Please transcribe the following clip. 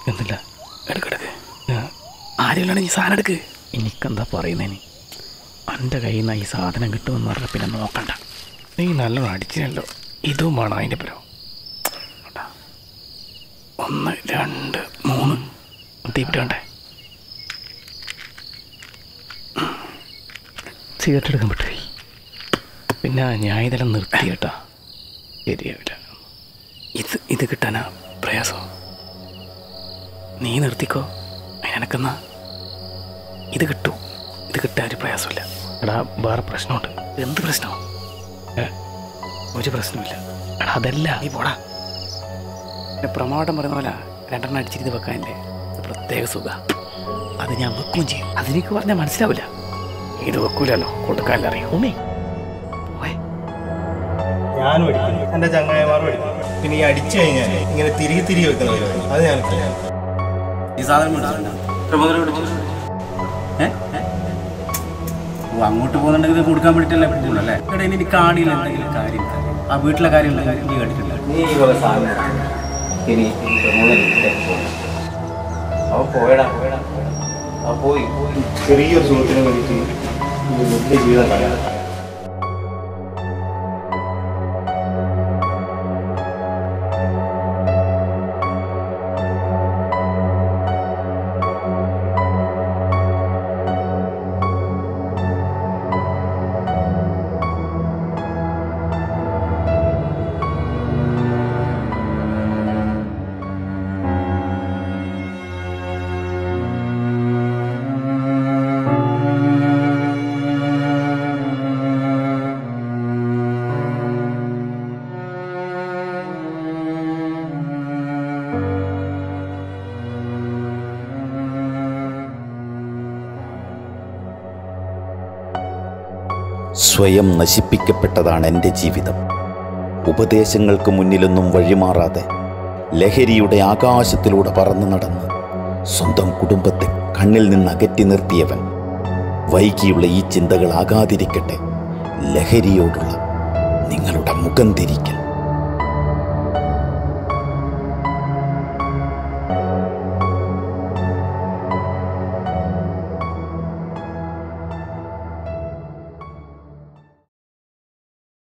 എന്നില്ല എടുക്കെടുക്ക് ആരെങ്കിലും ഈ സാധനം എടുക്ക് എനിക്കെന്താ പറയുന്നതിന് എൻ്റെ കയ്യിൽ നിന്ന് ഈ സാധനം കിട്ടുമെന്ന് പറഞ്ഞ പിന്നെ നോക്കണ്ട നീ നല്ലോണം അടിച്ചിനല്ലോ ഇതും വേണം അതിൻ്റെ പരോ കണ്ടാ? ഒന്ന് രണ്ട് മൂന്ന് തീപ്പിട്ട് വേണ്ടേ സിഗരറ്റ് എടുക്കാൻ പറ്റുമോ പിന്നെ ഞാൻ ഇതെല്ലാം നിർത്തി കേട്ടാ ശരിയാവില്ല ഇത് ഇത് കിട്ടാനാ പ്രയാസം നീ നിർത്തിക്കോ അതിനെനക്കെന്നാ ഇത് കിട്ടൂ ഇത് കിട്ടാൻ ഒരു പ്രയാസമില്ല എടാ വേറെ പ്രശ്നമുണ്ട് എന്ത് പ്രശ്നം ഏ, ഒരു പ്രശ്നമില്ല എടാ അതല്ല നീ പോടാ എൻ്റെ പ്രമാവട്ടം പറയുന്ന പോലെ രണ്ടെണ്ണം അടിച്ചിരുന്ന് വെക്കാനില്ലേ ഇത് പ്രത്യേക സുഖ അത് ഞാൻ വെക്കുകയും ചെയ്യും അതെനിക്ക് പറഞ്ഞാൽ മനസ്സിലാവില്ല ഇത് വെക്കൂലല്ലോ കൊടുക്കാനല്ല അറിയാം ഉണ്ണി പോയേ ഞാനും അടിക്കും എന്റെ ചങ്ങായിമാരും അടിക്കും പിന്നെ ഈ അടിച്ചു കഴിഞ്ഞാൽ ഇങ്ങനെ തിരികെ തിരികെ വെക്കുന്ന പരിപാടി അത് ഞാൻ ഈ സാധനം മേടിച്ചിട്ടുണ്ടോ? എത്ര മുതൽ മേടിച്ചു? ഏ? ഏ? ഓ അങ്ങോട്ട് പോകുന്നുണ്ടെങ്കിൽ ഇത് കൊടുക്കാൻ വേണ്ടിട്ടല്ലേ പറ്റുള്ളൂ അല്ലേ എടാ ഇനി എനിക്ക് കാണിയില്ല എന്തെങ്കിലും കാര്യം ആ വീട്ടിലെ കാര്യം ഉണ്ടെങ്കിൽ നീ കണ്ടിട്ടില്ല നീ ഈ വക സാധനം ഇനി അവ പോയടാ പോയടാ അവ പോയി പോയി ചെറിയൊരു സുഹൃത്തിനെ വേണ്ടിയിട്ട് ഈ വലിയ ജീവിതം കളയാം സ്വയം നശിപ്പിക്കപ്പെട്ടതാണ് എൻ്റെ ജീവിതം ഉപദേശങ്ങൾക്ക് മുന്നിലൊന്നും വഴിമാറാതെ ലഹരിയുടെ ആകാശത്തിലൂടെ പറന്നു നടന്ന് സ്വന്തം കുടുംബത്തെ കണ്ണിൽ നിന്ന് അകറ്റി നിർത്തിയവൻ വൈകിയുള്ള ഈ ചിന്തകളാകാതിരിക്കട്ടെ ലഹരിയോടുള്ള നിങ്ങളുടെ മുഖം തിരിക്കൽ